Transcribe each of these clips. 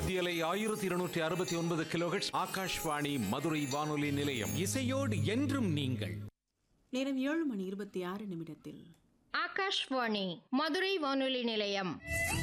மத்தியலை ஆயிரத்தி இருநூற்றி அறுபத்தி ஒன்பது கிலோஹெட்ஸ் ஆகாஷ்வாணி மதுரை வானொலி நிலையம் இசையோடு என்றும் நீங்கள் நேரம் ஏழு மணி இருபத்தி ஆறு நிமிடத்தில் ஆகாஷ்வாணி மதுரை வானொலி நிலையம்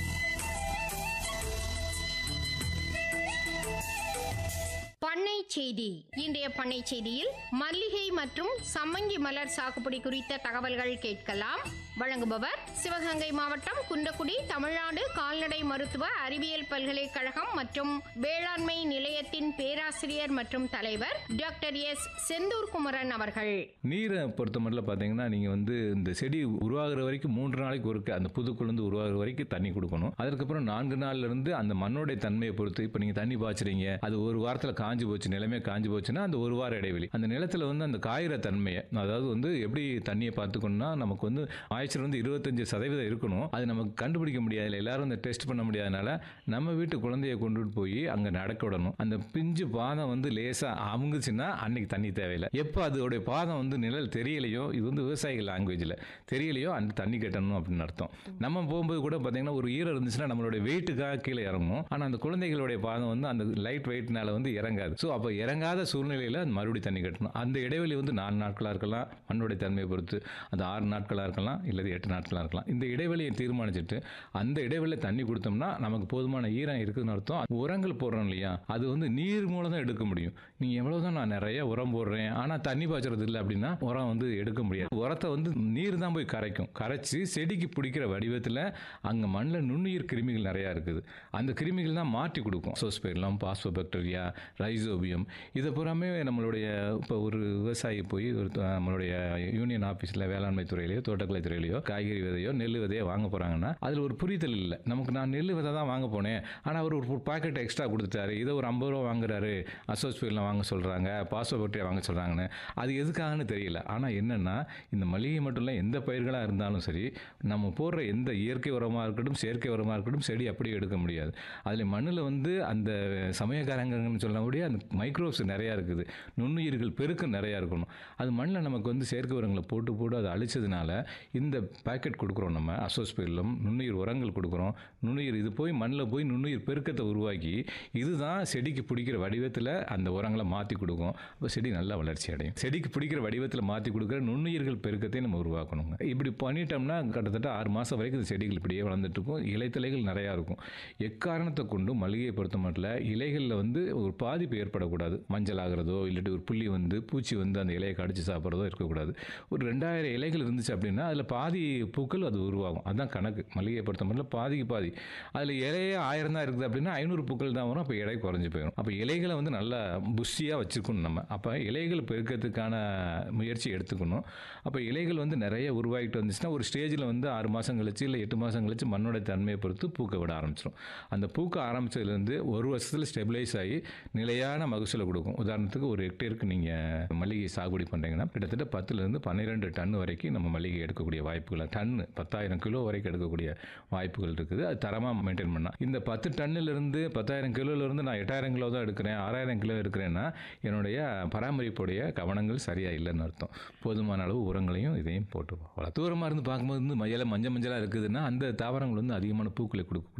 பண்ணை செய்தி இன்றைய பண்ணை செய்தியில் மல்லிகை மற்றும் சம்மங்கி மலர் சாகுபடி குறித்த தகவல்கள் கேட்கலாம் வழங்குபவர் சிவகங்கை மாவட்டம் குன்றக்குடி தமிழ்நாடு கால்நடை மருத்துவ அறிவியல் பல்கலைக்கழகம் மற்றும் வேளாண்மை நிலையத்தின் பேராசிரியர் மற்றும் தலைவர் டாக்டர் எஸ் செந்தூர் குமரன் அவர்கள் நீரை பொறுத்த மட்டும் பார்த்தீங்கன்னா நீங்கள் வந்து இந்த செடி உருவாகிற வரைக்கும் மூன்று நாளைக்கு ஒருக்க அந்த புதுக்குழுந்து உருவாகிற வரைக்கும் தண்ணி கொடுக்கணும் அதுக்கப்புறம் நான்கு நாள்ல இருந்து அந்த மண்ணோட தன்மையை பொறுத்து இப்போ நீங்கள் தண்ணி பாய்ச்சுறீங்க அது ஒரு வாரத்தில் காஞ்சு போச்சு நிலமே காஞ்சு போச்சுன்னா அந்த ஒரு வார இடைவெளி அந்த நிலத்தில் வந்து அந்த காயிற தன்மையை அதாவது வந்து எப்படி தண்ணியை பார்த்துக்கணும்னா நமக்கு வந்து ஆய்ச்சல் வந்து இருபத்தஞ்சு சதவீதம் இருக்கணும் அது நமக்கு கண்டுபிடிக்க முடியாது எல்லாரும் அந்த டெஸ்ட் பண்ண முடியாதனால நம்ம வீட்டு குழந்தைய கொண்டுட்டு போய் அங்கே நடக்க விடணும் அந்த பிஞ்சு பாதம் வந்து லேசாக அமுங்குச்சுன்னா அன்னைக்கு தண்ணி தேவையில்லை எப்போ அதோடைய பாதம் வந்து நிழல் தெரியலையோ இது வந்து விவசாயிகள் லாங்குவேஜில் தெரியலையோ அந்த தண்ணி கட்டணும் அப்படின்னு அர்த்தம் நம்ம போகும்போது கூட பார்த்தீங்கன்னா ஒரு ஈரம் இருந்துச்சுன்னா நம்மளுடைய வெயிட்டுக்காக கீழே இறங்கும் ஆனால் அந்த குழந்தைகளுடைய பாதம் வந்து அந்த லைட் வெயிட்னால வந்து இறங்காது ஸோ அப்போ இறங்காத சூழ்நிலையில் மறுபடியும் தண்ணி கட்டணும் அந்த இடைவெளி வந்து நாலு நாட்களாக இருக்கலாம் மண்ணுடைய தன்மையை பொறுத்து அது ஆறு நாட்களாக இருக்கலாம் இல்லை எட்டு நாட்களாக இருக்கலாம் இந்த இடைவெளியை தீர்மானிச்சுட்டு அந்த இடைவெளியில் தண்ணி கொடுத்தோம்னா நமக்கு போதுமான ஈரம் இருக்குதுன்னு அர்த்தம் உரங்கள் போடுறோம் இல்லையா அது வந்து நீர் மூலம் தான் எடுக்க முடியும் நீங்கள் எவ்வளோதான் நான் நிறைய உரம் போடுறேன் ஆனால் தண்ணி பாய்ச்சறது இல்லை அப்படின்னா உரம் வந்து எடுக்க முடியாது உரத்தை வந்து நீர் தான் போய் கரைக்கும் கரைச்சி செடிக்கு பிடிக்கிற வடிவத்தில் அங்கே மண்ணில் நுண்ணுயிர் கிருமிகள் நிறையா இருக்குது அந்த கிருமிகள் தான் மாற்றி கொடுக்கும் சோஸ்பெர்லாம் பாஸ்போபாக்டீரியா ரைசோபியம் இதை பூராமே நம்மளுடைய இப்போ ஒரு விவசாயி போய் ஒரு த- நம்மளுடைய யூனியன் ஆஃபீஸில் வேளாண்மை துறையிலையோ தோட்டக்கலை துறையிலையோ காய்கறி விதையோ நெல் விதையோ வாங்க போகிறாங்கன்னா அதில் ஒரு புரிதல் இல்லை நமக்கு நான் நெல் விதை தான் வாங்க போனேன் ஆனால் அவர் ஒரு பாக்கெட் எக்ஸ்ட்ரா கொடுத்துட்டாரு இதை ஒரு ஐம்பது ரூபா வாங்குறாரு அசோஸ்பெல்லாம் வாங்க சொல்கிறாங்க பாஸ்போபாக்டீரியா வாங்க சொல்கிறாங்கன்னு அது எதுக்காகன்னு தெரியல ஆனால் என்னென்னா இந்த மளிகை மட்டும் இல்லை எந்த பயிர்களாக இருந்தாலும் சரி நம்ம போடுற எந்த இயற்கை உரமாக இருக்கட்டும் செயற்கை உரமாக இருக்கட்டும் செடி அப்படியே எடுக்க முடியாது அதில் மண்ணில் வந்து அந்த சமயக்காரங்கன்னு சொல்லக்கூடிய அந்த மைக்ரோப்ஸ் நிறையா இருக்குது நுண்ணுயிர்கள் பெருக்கம் நிறையா இருக்கணும் அது மண்ணில் நமக்கு வந்து செயற்கை உரங்களை போட்டு போட்டு அதை அழிச்சதுனால இந்த பாக்கெட் கொடுக்குறோம் நம்ம அசோஸ்பெல்லம் நுண்ணுயிர் உரங்கள் கொடுக்குறோம் நுண்ணுயிர் இது போய் மண்ணில் போய் நுண்ணுயிர் பெருக்கத்தை உருவாக்கி இதுதான் செடிக்கு பிடிக்கிற வடிவத்தில் அந்த உரங்களை மாற்றி கொடுக்கும் அப்போ செடி நல்லா வளர்ச்சி அடையும் செடிக்கு பிடிக்கிற வடிவத்தில் மாற்றி கொடுக்குற நுண்ணுயிர்கள் பெருக்கத்தை நம்ம உருவாக்கணுங்க இப்படி பண்ணிட்டோம்னா கிட்டத்தட்ட ஆறு மாதம் வரைக்கும் இந்த செடிகள் இப்படியே வளர்ந்துட்டு இருக்கும் இலைத்தலைகள் நிறையா இருக்கும் எக்காரணத்தை கொண்டும் மல்லிகையை பொறுத்த மட்டும் இலைகளில் வந்து ஒரு பாதிப்பு ஏற்படக்கூடாது மஞ்சள் ஆகிறதோ இல்லாட்டி ஒரு புள்ளி வந்து பூச்சி வந்து அந்த இலையை கடிச்சு சாப்பிட்றதோ இருக்கக்கூடாது ஒரு ரெண்டாயிரம் இலைகள் இருந்துச்சு அப்படின்னா அதில் பாதி பூக்கள் அது உருவாகும் அதுதான் கணக்கு மல்லிகையை பொறுத்த மட்டும் பாதிக்கு பாதி அதில் இலையே ஆயிரம் தான் இருக்குது அப்படின்னா ஐநூறு பூக்கள் தான் வரும் அப்போ இலை குறைஞ்சி போயிடும் அப்போ இலைகளை வந்து நல்லா புஷ்ஷியாக வச்சுக்கணும் நம்ம அப்போ இலைகள் பெருக்கிறதுக்கான முயற்சி எடுத்துக்கணும் அப்போ இலைகள் வந்து நிறைய உருவாகிட்டு வந்துச்சுன்னா ஒரு ஸ்டேஜில் வந்து ஆறு மாதம் கழிச்சு இல்லை எட்டு மாதம் கழிச்சு மண்ணோட தன்மையை பொறுத்து பூக்க விட ஆரம்பிச்சிடும் அந்த பூக்க ஆரம்பிச்சதுலேருந்து ஒரு வருஷத்தில் ஸ்டெபிளைஸ் ஆகி நிலையான மகசூலை கொடுக்கும் உதாரணத்துக்கு ஒரு ஹெக்டேருக்கு நீங்கள் மல்லிகை சாகுபடி பண்ணுறீங்கன்னா கிட்டத்தட்ட பத்துலேருந்து பன்னிரெண்டு டன் வரைக்கும் நம்ம மல்லிகை எடுக்கக்கூடிய வாய்ப்புகள் டன்னு பத்தாயிரம் கிலோ வரைக்கும் எடுக்கக்கூடிய வாய்ப்புகள் இருக்குது அது தரமாக மெயின்டைன் பண்ணால் இந்த பத்து டன்னிலிருந்து பத்தாயிரம் கிலோலேருந்து நான் எட்டாயிரம் கிலோ தான் எடுக்கிறேன் ஆறாயிரம் கிலோ எடுக்கிறேன்னா என்னுடைய பராமரிப்புடைய கவனங்கள் சரியாக இல்லைன்னு அர்த்தம் போதுமான அளவு உரங்களையும் இதையும் போட்டு வளர்த்து தூரமாக இருந்து பார்க்கும்போது வந்து மயில மஞ்சள் மஞ்சளாக இருக்குதுன்னா அந்த தாவரங்கள் வந்து அதிகமான பூக்களை கொடுக்கும்